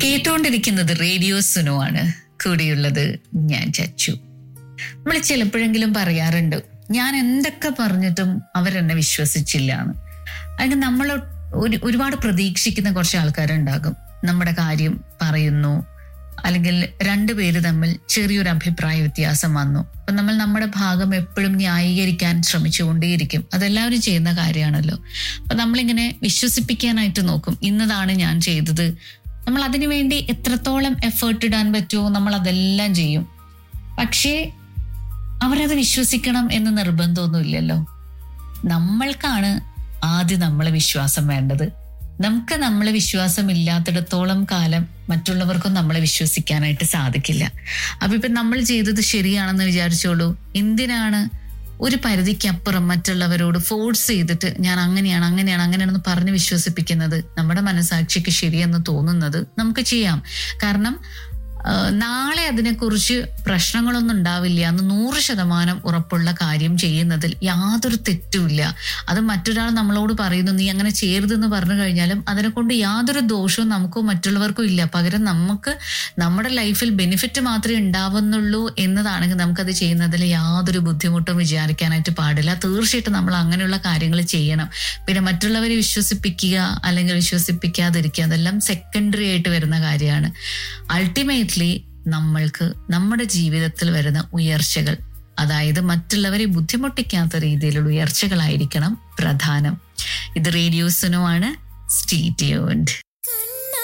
കേട്ടുകൊണ്ടിരിക്കുന്നത് റേഡിയോ സുനോ ആണ് കൂടെയുള്ളത് ഞാൻ ചച്ചു നമ്മൾ ചിലപ്പോഴെങ്കിലും പറയാറുണ്ട് ഞാൻ എന്തൊക്കെ പറഞ്ഞിട്ടും അവരെന്നെ വിശ്വസിച്ചില്ല എന്ന് അതിന് നമ്മൾ ഒരു ഒരുപാട് പ്രതീക്ഷിക്കുന്ന കുറച്ച് ആൾക്കാരുണ്ടാകും നമ്മുടെ കാര്യം പറയുന്നു അല്ലെങ്കിൽ രണ്ടുപേര് തമ്മിൽ ചെറിയൊരു അഭിപ്രായ വ്യത്യാസം വന്നു അപ്പൊ നമ്മൾ നമ്മുടെ ഭാഗം എപ്പോഴും ന്യായീകരിക്കാൻ ശ്രമിച്ചുകൊണ്ടേയിരിക്കും അതെല്ലാവരും ചെയ്യുന്ന കാര്യമാണല്ലോ അപ്പൊ നമ്മളിങ്ങനെ വിശ്വസിപ്പിക്കാനായിട്ട് നോക്കും ഇന്നതാണ് ഞാൻ ചെയ്തത് നമ്മൾ അതിനു വേണ്ടി എത്രത്തോളം എഫേർട്ട് ഇടാൻ പറ്റുമോ നമ്മൾ അതെല്ലാം ചെയ്യും പക്ഷേ അവരത് വിശ്വസിക്കണം എന്ന് നിർബന്ധമൊന്നുമില്ലല്ലോ നമ്മൾക്കാണ് ആദ്യം നമ്മളെ വിശ്വാസം വേണ്ടത് നമുക്ക് നമ്മളെ വിശ്വാസം ഇല്ലാത്തിടത്തോളം കാലം മറ്റുള്ളവർക്കും നമ്മളെ വിശ്വസിക്കാനായിട്ട് സാധിക്കില്ല അപ്പൊ ഇപ്പൊ നമ്മൾ ചെയ്തത് ശരിയാണെന്ന് വിചാരിച്ചോളൂ എന്തിനാണ് ഒരു പരിധിക്കപ്പുറം മറ്റുള്ളവരോട് ഫോഴ്സ് ചെയ്തിട്ട് ഞാൻ അങ്ങനെയാണ് അങ്ങനെയാണ് അങ്ങനെയാണെന്ന് പറഞ്ഞ് വിശ്വസിപ്പിക്കുന്നത് നമ്മുടെ മനസാക്ഷിക്ക് ശരിയെന്ന് തോന്നുന്നത് നമുക്ക് ചെയ്യാം കാരണം ആ, നാളെ അതിനെക്കുറിച്ച് പ്രശ്നങ്ങളൊന്നും ഉണ്ടാവില്ല എന്ന് നൂറ് ശതമാനം ഉറപ്പുള്ള കാര്യം ചെയ്യുന്നതിൽ യാതൊരു തെറ്റുമില്ല അത് മറ്റൊരാൾ നമ്മളോട് പറയുന്നു നീ അങ്ങനെ ചെയ്യരുതെന്ന് പറഞ്ഞു കഴിഞ്ഞാലും അതിനെ കൊണ്ട് യാതൊരു ദോഷവും നമുക്കോ മറ്റുള്ളവർക്കും ഇല്ല പകരം നമുക്ക് നമ്മുടെ ലൈഫിൽ ബെനിഫിറ്റ് മാത്രമേ ഉണ്ടാവുന്നുള്ളൂ എന്നതാണെങ്കിൽ നമുക്കത് ചെയ്യുന്നതിൽ യാതൊരു ബുദ്ധിമുട്ടും വിചാരിക്കാനായിട്ട് പാടില്ല തീർച്ചയായിട്ടും നമ്മൾ അങ്ങനെയുള്ള കാര്യങ്ങൾ ചെയ്യണം പിന്നെ മറ്റുള്ളവരെ വിശ്വസിപ്പിക്കുക അല്ലെങ്കിൽ വിശ്വസിപ്പിക്കാതിരിക്കുക അതെല്ലാം സെക്കൻഡറി ആയിട്ട് വരുന്ന കാര്യമാണ് അൾട്ടിമേറ്റ്ലി നമ്മൾക്ക് നമ്മുടെ ജീവിതത്തിൽ വരുന്ന ഉയർച്ചകൾ അതായത് മറ്റുള്ളവരെ ബുദ്ധിമുട്ടിക്കാത്ത രീതിയിലുള്ള ഉയർച്ചകളായിരിക്കണം പ്രധാനം ഇത് റേഡിയോസിനുമാണ് സ്റ്റീ ട്യൂൺഡ്